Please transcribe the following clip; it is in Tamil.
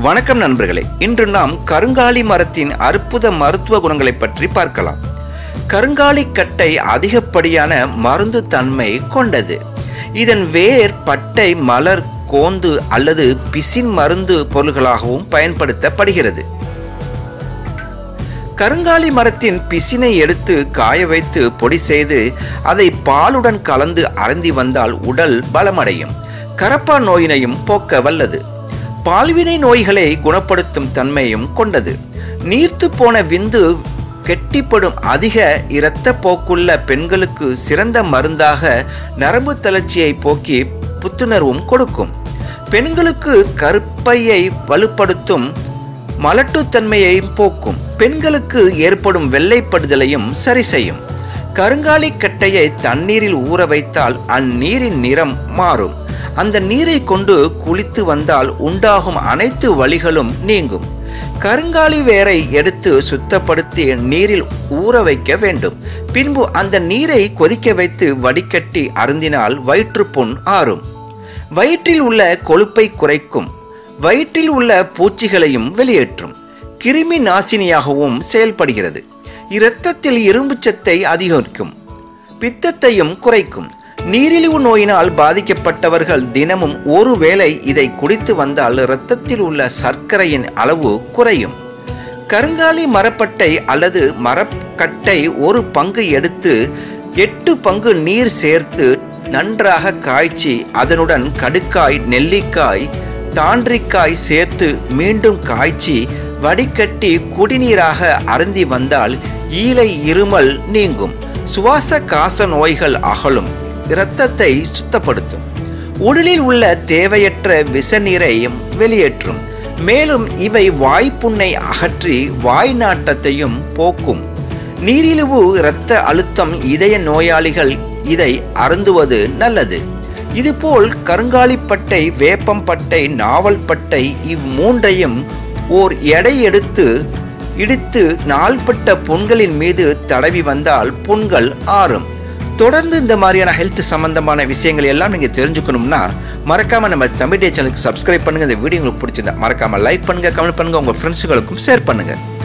வணக்கம் நண்பர்களே இன்று நாம் கருங்காலி மரத்தின் அற்புத மருத்துவ குணங்களை பற்றி பார்க்கலாம் கருங்காலி கட்டை அதிகப்படியான மருந்து தன்மை கொண்டது இதன் வேர் பட்டை மலர் கோந்து அல்லது பிசின் மருந்து பொருள்களாகவும் பயன்படுத்தப்படுகிறது கருங்காலி மரத்தின் பிசினை எடுத்து காய வைத்து பொடி செய்து அதை பாலுடன் கலந்து அருந்தி வந்தால் உடல் பலமடையும் கரப்பா நோயினையும் போக்க வல்லது பால்வினை நோய்களை குணப்படுத்தும் தன்மையும் கொண்டது நீர்த்து போன விந்து கெட்டிப்படும் அதிக இரத்த போக்குள்ள பெண்களுக்கு சிறந்த மருந்தாக நரம்பு தளர்ச்சியை போக்கி புத்துணர்வும் கொடுக்கும் பெண்களுக்கு கருப்பையை வலுப்படுத்தும் மலட்டுத்தன்மையை போக்கும் பெண்களுக்கு ஏற்படும் வெள்ளைப்படுதலையும் சரி செய்யும் கருங்காலி கட்டையை தண்ணீரில் ஊற வைத்தால் அந்நீரின் நிறம் மாறும் அந்த நீரை கொண்டு குளித்து வந்தால் உண்டாகும் அனைத்து வலிகளும் நீங்கும் கருங்காலி வேரை எடுத்து சுத்தப்படுத்தி நீரில் ஊற வைக்க வேண்டும் பின்பு அந்த நீரை கொதிக்க வைத்து வடிகட்டி அருந்தினால் வயிற்றுப்புண் ஆறும் வயிற்றில் உள்ள கொழுப்பை குறைக்கும் வயிற்றில் உள்ள பூச்சிகளையும் வெளியேற்றும் கிருமி நாசினியாகவும் செயல்படுகிறது இரத்தத்தில் இரும்புச் சத்தை அதிகரிக்கும் பித்தத்தையும் குறைக்கும் நீரிழிவு நோயினால் பாதிக்கப்பட்டவர்கள் தினமும் ஒருவேளை இதை குடித்து வந்தால் இரத்தத்தில் உள்ள சர்க்கரையின் அளவு குறையும் கருங்காலி மரப்பட்டை அல்லது மரக்கட்டை ஒரு பங்கு எடுத்து எட்டு பங்கு நீர் சேர்த்து நன்றாக காய்ச்சி அதனுடன் கடுக்காய் நெல்லிக்காய் தாண்டிக்காய் சேர்த்து மீண்டும் காய்ச்சி வடிகட்டி குடிநீராக அருந்தி வந்தால் ஈலை இருமல் நீங்கும் சுவாச காச நோய்கள் அகலும் இரத்தத்தை சுத்தப்படுத்தும் உடலில் உள்ள தேவையற்ற விஷநீரையும் வெளியேற்றும் மேலும் இவை வாய்ப்புண்ணை அகற்றி வாய் நாட்டத்தையும் போக்கும் நீரிழிவு இரத்த அழுத்தம் இதய நோயாளிகள் இதை அருந்துவது நல்லது இதுபோல் கருங்காலிப்பட்டை வேப்பம்பட்டை நாவல்பட்டை இம்மூன்றையும் ஓர் எடை எடுத்து இடித்து நாள்பட்ட புண்களின் மீது தடவி வந்தால் புண்கள் ஆறும் தொடர்ந்து இந்த மாதிரியான ஹெல்த் சம்பந்தமான விஷயங்கள் எல்லாம் நீங்கள் தெரிஞ்சுக்கணும்னா மறக்காம நம்ம தமிழ் டே சேனலுக்கு சப்ஸ்கிரைப் பண்ணுங்க இந்த வீடியோ உங்களுக்கு பிடிச்சிருந்தா மறக்காம லைக் பண்ணுங்க கமெண்ட் பண்ணுங்க உங்க ஃப்ரெண்ட்ஸுகளுக்கும் ஷேர் பண்ணுங்க